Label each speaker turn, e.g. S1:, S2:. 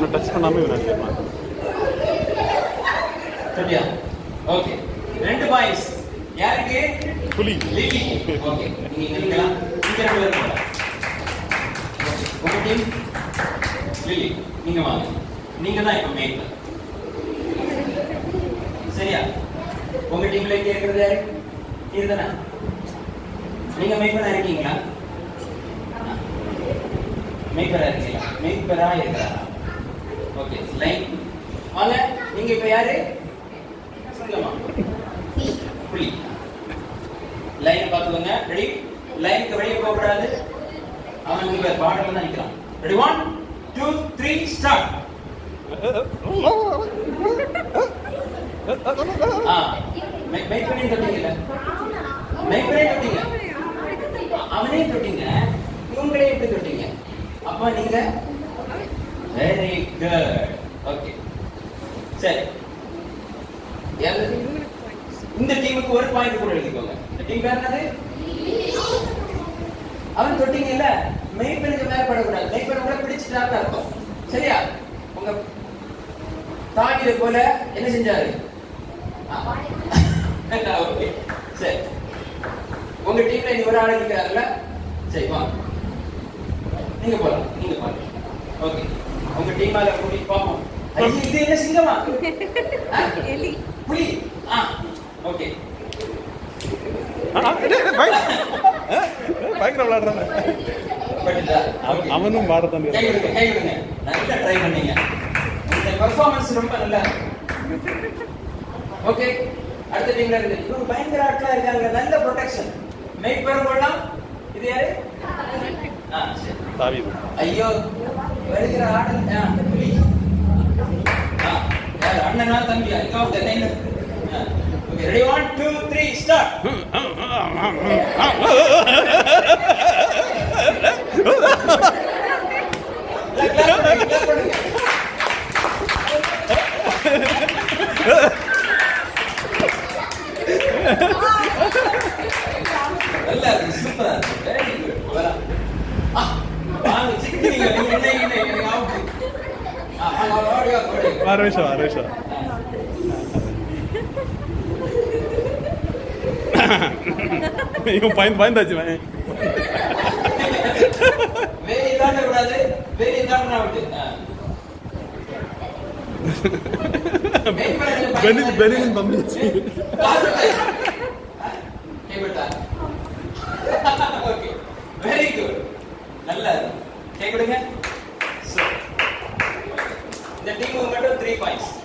S1: அவனை டச் பண்ணாமல் இவன் அடிச்சிருப்பான்
S2: சரியா ஓகே ரெண்டு பாய்ஸ் யாருக்கு
S1: புலி
S2: லில்லி ஓகே நீங்க இங்க நிக்கலாம் இங்க ரெண்டு பேரும் போலாம் Okay. உங்க டீம் லில்லி நீங்க வாங்க நீங்க தான் இப்ப மெயின் சரியா உங்க டீம்ல இங்க இருக்கிறது யாரு இதுதானே நீங்க மெய்ப்பனா இருக்கீங்களா மெய்ப்பரா இருக்கீங்களா மெய்ப்பரா இருக்கிறா ஓகே லைன் வாங்க நீங்க இப்ப யாரு சொல்லுமா புலி லைன் பார்த்துக்கோங்க ரெடி லைனுக்கு வெளியே போக கூடாது அவன் இங்க பாடல தான் நிக்கிறான் ready one two three start ஆ மெய் மெய் பண்ணி தொட்டீங்கல்ல மெய் பண்ணி தொட்டீங்க அவனே தொட்டீங்க இவங்களே எப்படி தொட்டீங்க அப்ப நீங்க வெரி குட் ஓகே சரி யாரு இந்த டீமுக்கு ஒரு பாயிண்ட் கூட எழுதிக்கோங்க இந்த டீம் பேர் என்னது அவன் தொட்டீங்கல்ல மெய்ப்பெண்ணுக்கு மேல படக்கூடாது மெய்ப்பெண்ணு கூட பிடிச்சிட்டாருன்னு அர்த்தம் சரியா உங்க தாகிர போல என்ன செஞ்சாரு ஓகே சரி உங்க டீம்ல இனி ஒரு ஆள் இருக்கிறாருல்ல சரி வாங்க நீங்க போலாம் நீங்க போலாம் ஓகே உங்க டீமால கூட்டி பாப்போம் ஐயோ இது என்ன சிங்கமா ஆ? புலி ஆ ஓகே
S1: பயங்கர விளையாடுறாங்க
S2: பட்டுதா
S1: அவன் அவனும் பாடத்தான்
S2: கை விடுங்க கை விடுங்க நல்லா ட்ரை பண்ணீங்க இந்த பெர்ஃபார்மன்ஸ் ரொம்ப நல்லா ஓகே அடுத்த டீம்ல இருந்து இவங்க பயங்கர ஆட்களா இருக்காங்க நல்ல ப்ரொடெக்ஷன் மேக் பேர் போடலாம் இது யாரு ஆ சரி
S1: தாவிது
S2: ஐயோ வருகிற ஆடல் ஆ புலி ஆ யார் அண்ணனா தம்பியா இங்க வந்து line okay ready 1 2 3 start clap பண்ணுங்க கிளாப் பண்ணுங்க நல்லா இருக்கு சூப்பரா இருக்கு வெரி குட் வரா ஆ வாங்க சிக்கிங்க நீங்க என்ன என்ன எனக்கு ஆவுது ஆ வாங்க ஓடி வா ஓடி வா.
S1: ஆறு நிமிஷம் ஆறு நிமிஷம் இவன் பயந்து பயந்தாச்சு இவன்.
S2: வேலி தாண்ட கூடாது வேலி தாண்டா விட்டு ஆ. வெயிட் பண்ணுங்க,
S1: பெனின்
S2: பயப்படாதீங்க.
S1: பெனின் தம்பிச்சு
S2: பாருங்க. ஆ, கைவிட்டா. Okay. Very good. நல்லா இருக்கு. கை கொடுங்க. So, இந்த டீமுக்கு மட்டும் த்ரீ பாயிண்ட்ஸ்